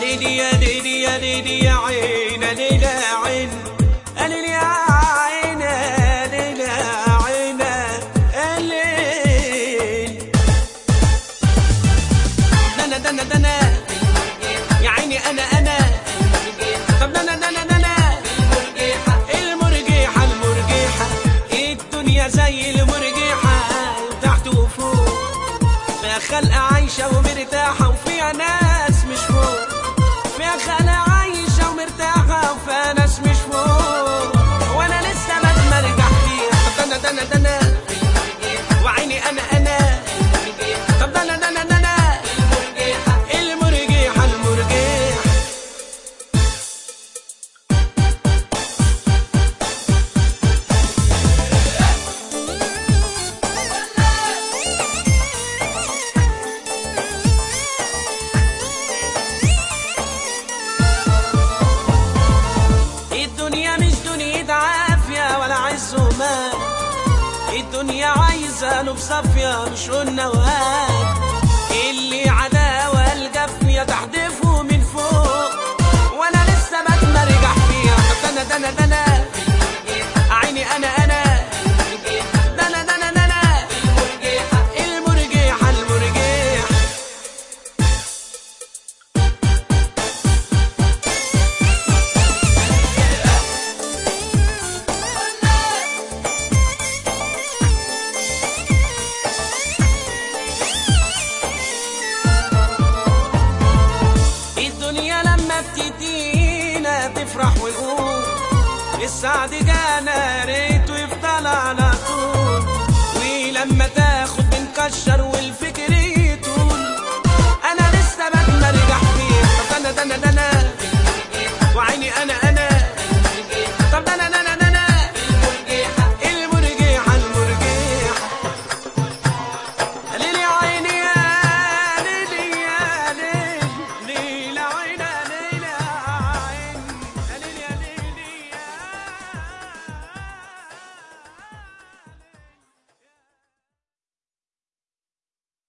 ليلي يا ليلي يا ليلي يا عين يا ليلي يا عين يا ليلي يا عين يا ليلي يا عين يا ليل دنا دنا دنا يا عيني انا انا طب دنا دنا دنا المرجيحة المرجيحة الدنيا زي المرجيحة تحت وفوق فيها خلقة عايشة ومرتاحة وفيها ناس مش فوق فيها خلقة عايشة ومرتاحة وفيها ناس مش فوق وانا لسه بتمرجح فيها دنا دنا دنا وعيني انا انا طب دنا دنا دنا المرجيحة المرجيحة الدنيا مش دنيا عافية ولا عز ومال الدنيا عايزة له بصافية مش قلنا وهات اللي عداوة الجفنية تحدفه من فوق وانا لسه بتمرجح فيها طب دنا دنا دنا عيني انا انا دنا دنا دنا المرجيحة المرجيحة الدنيا لما بتدينا تفرح ونقول السعد جانا ريته يفضل على طول ولما تاخد بنكشر